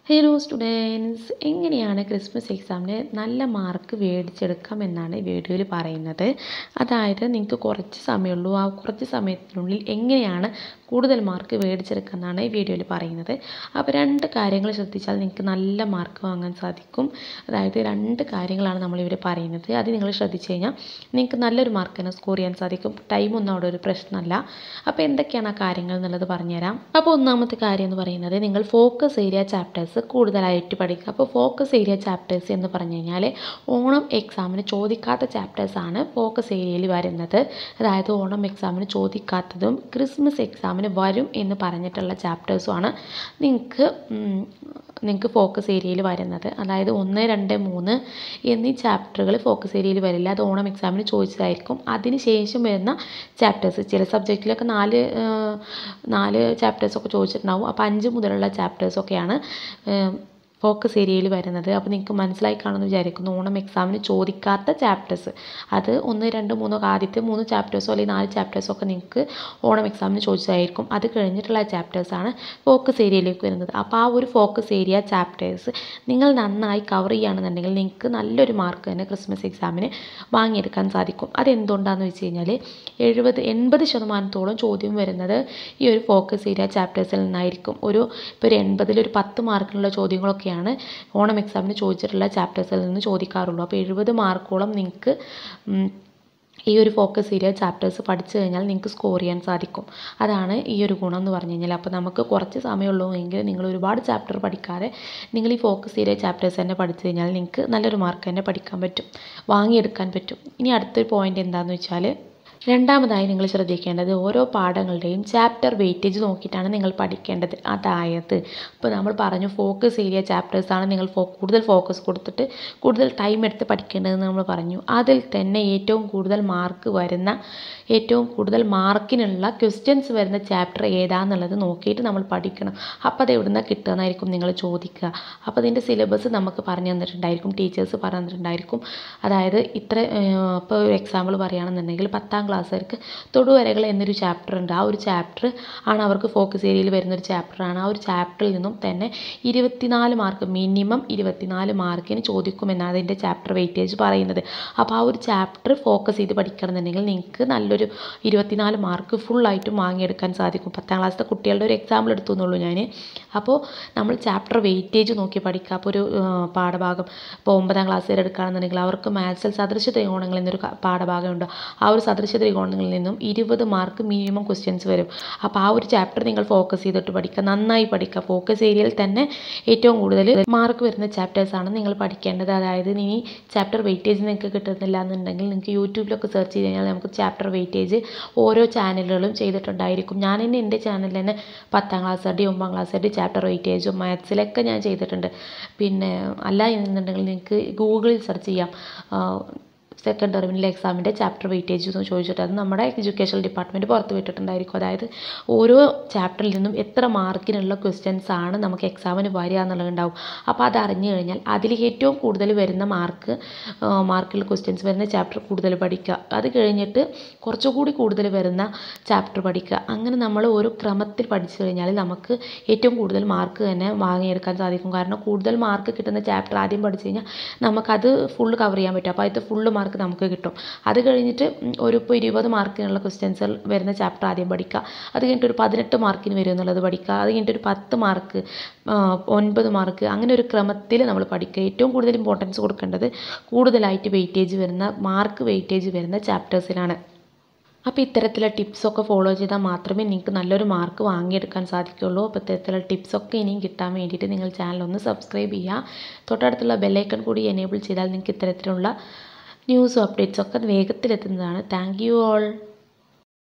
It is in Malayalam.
ഹലോ സ്റ്റുഡൻസ് എങ്ങനെയാണ് ക്രിസ്മസ് എക്സാമിന് നല്ല മാർക്ക് മേടിച്ചെടുക്കാം എന്നാണ് ഈ വീഡിയോയിൽ പറയുന്നത് അതായത് നിങ്ങൾക്ക് കുറച്ച് സമയമുള്ളൂ ആ കുറച്ച് സമയത്തിനുള്ളിൽ എങ്ങനെയാണ് കൂടുതൽ മാർക്ക് മേടിച്ചെടുക്കുക എന്നാണ് ഈ വീഡിയോയിൽ പറയുന്നത് അപ്പോൾ രണ്ട് കാര്യങ്ങൾ ശ്രദ്ധിച്ചാൽ നിങ്ങൾക്ക് നല്ല മാർക്ക് വാങ്ങാൻ സാധിക്കും അതായത് രണ്ട് കാര്യങ്ങളാണ് നമ്മളിവിടെ പറയുന്നത് അത് നിങ്ങൾ ശ്രദ്ധിച്ചു കഴിഞ്ഞാൽ നിങ്ങൾക്ക് നല്ലൊരു മാർക്ക് തന്നെ സ്കോർ ചെയ്യാൻ സാധിക്കും ടൈമൊന്നും അവിടെ ഒരു പ്രശ്നമല്ല അപ്പോൾ എന്തൊക്കെയാണ് ആ കാര്യങ്ങൾ എന്നുള്ളത് പറഞ്ഞുതരാം അപ്പോൾ ഒന്നാമത്തെ കാര്യം എന്ന് പറയുന്നത് നിങ്ങൾ ഫോക്കസ് ഏരിയ ചാപ്റ്റേഴ്സ് കൂടുതലായിട്ട് പഠിക്കുക അപ്പോൾ ഫോക്കസ് ഏരിയ ചാപ്റ്റേഴ്സ് എന്ന് പറഞ്ഞു കഴിഞ്ഞാൽ ഓണം എക്സാമിന് ചോദിക്കാത്ത ചാപ്റ്റേഴ്സാണ് ഫോക്കസ് ഏരിയയിൽ വരുന്നത് അതായത് ഓണം എക്സാമിന് ചോദിക്കാത്തതും ക്രിസ്മസ് എക്സാമിന് വരും എന്ന് പറഞ്ഞിട്ടുള്ള ചാപ്റ്റേഴ്സുമാണ് നിങ്ങൾക്ക് നിങ്ങൾക്ക് ഫോക്കസ് ഏരിയയിൽ വരുന്നത് അതായത് ഒന്ന് രണ്ട് മൂന്ന് എന്നീ ചാപ്റ്ററുകൾ ഫോക്കസ് ഏരിയയിൽ വരില്ല അത് ഓണം എക്സാമിന് ചോദിച്ചതായിരിക്കും അതിന് ശേഷം വരുന്ന ചാപ്റ്റേഴ്സ് ചില സബ്ജക്റ്റിലൊക്കെ നാല് നാല് ചാപ്റ്റേഴ്സൊക്കെ ചോദിച്ചിട്ടുണ്ടാവും അപ്പോൾ അഞ്ച് മുതലുള്ള ചാപ്റ്റേഴ്സൊക്കെയാണ് ഫോക്കസ് ഏരിയയിൽ വരുന്നത് അപ്പോൾ നിങ്ങൾക്ക് മനസ്സിലായി കാണുമെന്ന് വിചാരിക്കുന്നു ഓണം എക്സാമിന് ചോദിക്കാത്ത ചാപ്റ്റേഴ്സ് അത് ഒന്ന് രണ്ട് മൂന്നോ ആദ്യത്തെ മൂന്ന് ചാപ്റ്റേഴ്സോ അല്ലെങ്കിൽ നാല് ചാപ്റ്റേഴ്സോ ഒക്കെ നിങ്ങൾക്ക് ഓണം എക്സാമിന് ചോദിച്ചതായിരിക്കും അത് കഴിഞ്ഞിട്ടുള്ള ചാപ്റ്റേഴ്സാണ് ഫോക്കസ് ഏരിയയിലേക്ക് വരുന്നത് അപ്പോൾ ആ ഒരു ഫോക്കസ് ഏരിയ ചാപ്റ്റേഴ്സ് നിങ്ങൾ നന്നായി കവർ ചെയ്യുകയാണെന്നുണ്ടെങ്കിൽ നിങ്ങൾക്ക് നല്ലൊരു മാർക്ക് തന്നെ ക്രിസ്മസ് എക്സാമിന് വാങ്ങിയെടുക്കാൻ സാധിക്കും അതെന്തുകൊണ്ടാണെന്ന് വെച്ച് കഴിഞ്ഞാൽ എഴുപത് എൺപത് ശതമാനത്തോളം ചോദ്യം വരുന്നത് ഈ ഒരു ഫോക്കസ് ഏരിയ ചാപ്റ്റേഴ്സിൽ നിന്നായിരിക്കും ഒരു ഇപ്പോൾ ഒരു എൺപതിൽ ഒരു പത്ത് മാർക്കിനുള്ള ചോദ്യങ്ങളൊക്കെ ഒക്കെയാണ് ഓണം എക്സാമിന് ചോദിച്ചിട്ടുള്ള ചാപ്റ്റേഴ്സിൽ നിന്ന് ചോദിക്കാറുള്ളൂ അപ്പോൾ എഴുപത് മാർക്കോളം നിങ്ങൾക്ക് ഈ ഒരു ഫോക്കസ് ഏരിയ ചാപ്റ്റേഴ്സ് പഠിച്ചു കഴിഞ്ഞാൽ നിങ്ങൾക്ക് സ്കോർ ചെയ്യാൻ സാധിക്കും അതാണ് ഈ ഒരു ഗുണം എന്ന് പറഞ്ഞു കഴിഞ്ഞാൽ അപ്പോൾ നമുക്ക് കുറച്ച് സമയമുള്ളൂ എങ്കിൽ നിങ്ങൾ ഒരുപാട് ചാപ്റ്റർ പഠിക്കാതെ നിങ്ങൾ ഈ ഫോക്കസ് ഏരിയ ചാപ്റ്റേഴ്സ് തന്നെ പഠിച്ചു കഴിഞ്ഞാൽ നിങ്ങൾക്ക് നല്ലൊരു മാർക്ക് തന്നെ പഠിക്കാൻ പറ്റും വാങ്ങിയെടുക്കാൻ പറ്റും ഇനി അടുത്തൊരു പോയിന്റ് എന്താണെന്ന് വെച്ചാൽ രണ്ടാമതായി നിങ്ങൾ ശ്രദ്ധിക്കേണ്ടത് ഓരോ പാഠങ്ങളുടെയും ചാപ്റ്റർ വെയിറ്റേജ് നോക്കിയിട്ടാണ് നിങ്ങൾ പഠിക്കേണ്ടത് അതായത് ഇപ്പോൾ നമ്മൾ പറഞ്ഞു ഫോക്കസ് ഏരിയ ചാപ്റ്റേഴ്സാണ് നിങ്ങൾ ഫോ കൂടുതൽ ഫോക്കസ് കൊടുത്തിട്ട് കൂടുതൽ ടൈം എടുത്ത് പഠിക്കേണ്ടതെന്ന് നമ്മൾ പറഞ്ഞു അതിൽ തന്നെ ഏറ്റവും കൂടുതൽ മാർക്ക് വരുന്ന ഏറ്റവും കൂടുതൽ മാർക്കിനുള്ള ക്വസ്റ്റ്യൻസ് വരുന്ന ചാപ്റ്റർ ഏതാണെന്നുള്ളത് നോക്കിയിട്ട് നമ്മൾ പഠിക്കണം അപ്പോൾ അത് എവിടെ നിന്നാണ് കിട്ടുകയെന്നായിരിക്കും നിങ്ങൾ ചോദിക്കുക അപ്പോൾ അതിൻ്റെ സിലബസ് നമുക്ക് പറഞ്ഞു തന്നിട്ടുണ്ടായിരിക്കും ടീച്ചേഴ്സ് പറഞ്ഞു തന്നിട്ടുണ്ടായിരിക്കും അതായത് ഇത്ര ഇപ്പോൾ ഒരു എക്സാമ്പിൾ പറയുകയാണെന്നുണ്ടെങ്കിൽ പത്താം ക്ലാസ്സുകാർക്ക് തൊടുവരകൾ എന്നൊരു ചാപ്റ്റർ ഉണ്ട് ആ ഒരു ചാപ്റ്റർ ആണ് അവർക്ക് ഫോക്കസ് ഏരിയയിൽ വരുന്നൊരു ചാപ്റ്ററാണ് ആ ഒരു ചാപ്റ്ററിൽ നിന്നും തന്നെ ഇരുപത്തിനാല് മാർക്ക് മിനിമം ഇരുപത്തിനാല് മാർക്കിന് ചോദിക്കുമെന്നാണ് അതിൻ്റെ ചാപ്റ്റർ വെയിറ്റേജ് പറയുന്നത് അപ്പോൾ ആ ഒരു ചാപ്റ്റർ ഫോക്കസ് ചെയ്ത് പഠിക്കണമെന്നുണ്ടെങ്കിൽ നിങ്ങൾക്ക് നല്ലൊരു ഇരുപത്തിനാല് മാർക്ക് ഫുള്ളായിട്ടും വാങ്ങിയെടുക്കാൻ സാധിക്കും പത്താം ക്ലാസ്സിലെ കുട്ടികളുടെ ഒരു എക്സാമ്പിൾ എടുത്തു എന്നുള്ളൂ ഞാൻ അപ്പോൾ നമ്മൾ ചാപ്റ്റർ വെയിറ്റേജ് നോക്കി പഠിക്കുക അപ്പോൾ ഒരു പാഠഭാഗം ഇപ്പോൾ ഒമ്പതാം ക്ലാസ് വരെ എടുക്കുകയാണെന്നുണ്ടെങ്കിൽ അവർക്ക് മാത്സിൽ സദൃശ ത്രികോണങ്ങൾ എന്നൊരു പാഠഭാഗമുണ്ട് ആ ഒരു സദൃശ ത്രികോണങ്ങളിൽ നിന്നും ഇരുപത് മാർക്ക് മിനിമം ക്വസ്റ്റ്യൻസ് വരും അപ്പോൾ ആ ഒരു ചാപ്റ്റർ നിങ്ങൾ ഫോക്കസ് ചെയ്തിട്ട് പഠിക്കുക നന്നായി പഠിക്കുക ഫോക്കസ് ഏരിയയിൽ തന്നെ ഏറ്റവും കൂടുതൽ മാർക്ക് വരുന്ന ചാപ്റ്റേഴ്സാണ് നിങ്ങൾ പഠിക്കേണ്ടത് അതായത് ഇനി ചാപ്റ്റർ വെയിറ്റേജ് നിങ്ങൾക്ക് കിട്ടുന്നില്ല എന്നുണ്ടെങ്കിൽ നിങ്ങൾക്ക് യൂട്യൂബിലൊക്കെ സെർച്ച് ചെയ്ത് കഴിഞ്ഞാൽ നമുക്ക് ചാപ്റ്റർ വെയിറ്റേജ് ഓരോ ചാനലുകളും ചെയ്തിട്ടുണ്ടായിരിക്കും ഞാൻ തന്നെ എൻ്റെ ചാനലിൽ തന്നെ പത്താം ക്ലാസ് അടി ഒമ്പതാം ക്ലാസ് അടി ചാപ്റ്റർ വെയിറ്റേജും മാത്സിലൊക്കെ ഞാൻ ചെയ്തിട്ടുണ്ട് പിന്നെ അല്ല എന്നുണ്ടെങ്കിൽ നിങ്ങൾക്ക് ഗൂഗിളിൽ സെർച്ച് ചെയ്യാം സെക്കൻഡ് ടെർമിനൽ എക്സാമിൻ്റെ ചാപ്റ്റർ വെയിറ്റേജ് എന്ന് ചോദിച്ചിട്ട് അത് നമ്മുടെ എഡ്യൂക്കേഷൻ ഡിപ്പാർട്ട്മെൻറ്റ് പുറത്ത് വിട്ടിട്ടുണ്ടായിരിക്കും അതായത് ഓരോ ചാപ്റ്ററിൽ നിന്നും എത്ര മാർക്കിനുള്ള ക്വസ്റ്റ്യൻസ് ആണ് നമുക്ക് എക്സാമിന് വരിക എന്നുള്ളതുണ്ടാവും അപ്പോൾ അത് അറിഞ്ഞു കഴിഞ്ഞാൽ അതിൽ ഏറ്റവും കൂടുതൽ വരുന്ന മാർക്ക് മാർക്കുള്ള ക്വസ്റ്റ്യൻസ് വരുന്ന ചാപ്റ്റർ കൂടുതൽ പഠിക്കുക അത് കഴിഞ്ഞിട്ട് കുറച്ചുകൂടി കൂടുതൽ വരുന്ന ചാപ്റ്റർ പഠിക്കുക അങ്ങനെ നമ്മൾ ഓരോ ക്രമത്തിൽ പഠിച്ചു കഴിഞ്ഞാൽ നമുക്ക് ഏറ്റവും കൂടുതൽ മാർക്ക് തന്നെ വാങ്ങിയെടുക്കാൻ സാധിക്കും കാരണം കൂടുതൽ മാർക്ക് കിട്ടുന്ന ചാപ്റ്റർ ആദ്യം പഠിച്ചു കഴിഞ്ഞാൽ നമുക്കത് ഫുള്ള് കവർ ചെയ്യാൻ പറ്റും അപ്പോൾ അത് ഫുള്ള് മാർക്ക് നമുക്ക് കിട്ടും അത് കഴിഞ്ഞിട്ട് ഒരു ഇപ്പോൾ ഇരുപത് മാർക്കിനുള്ള ക്വസ്റ്റ്യൻസ് വരുന്ന ചാപ്റ്റർ ആദ്യം പഠിക്കുക അത് കഴിഞ്ഞിട്ട് ഒരു പതിനെട്ട് മാർക്കിന് വരും എന്നുള്ളത് പഠിക്കുക അത് കഴിഞ്ഞിട്ട് ഒരു പത്ത് മാർക്ക് ഒൻപത് മാർക്ക് അങ്ങനെ ഒരു ക്രമത്തിൽ നമ്മൾ പഠിക്കുക ഏറ്റവും കൂടുതൽ ഇമ്പോർട്ടൻസ് കൊടുക്കേണ്ടത് കൂടുതലായിട്ട് വെയിറ്റേജ് വരുന്ന മാർക്ക് വെയിറ്റേജ് വരുന്ന ചാപ്റ്റേഴ്സിലാണ് അപ്പോൾ ഇത്തരത്തിലുള്ള ടിപ്സൊക്കെ ഫോളോ ചെയ്താൽ മാത്രമേ നിങ്ങൾക്ക് നല്ലൊരു മാർക്ക് വാങ്ങിയെടുക്കാൻ സാധിക്കുകയുള്ളൂ അപ്പോൾ ഇത്തരത്തിലുള്ള ടിപ്സൊക്കെ ഇനിയും കിട്ടാൻ വേണ്ടിയിട്ട് നിങ്ങൾ ചാനൽ ഒന്ന് സബ്സ്ക്രൈബ് ചെയ്യുക തൊട്ടടുത്തുള്ള ബെല്ലൈക്കൺ കൂടി എനേബിൾ ചെയ്താൽ നിങ്ങൾക്ക് ഇത്തരത്തിലുള്ള ന്യൂസും അപ്ഡേറ്റ്സൊക്കെ വേഗത്തിലെത്തുന്നതാണ് താങ്ക് യു ഓൾ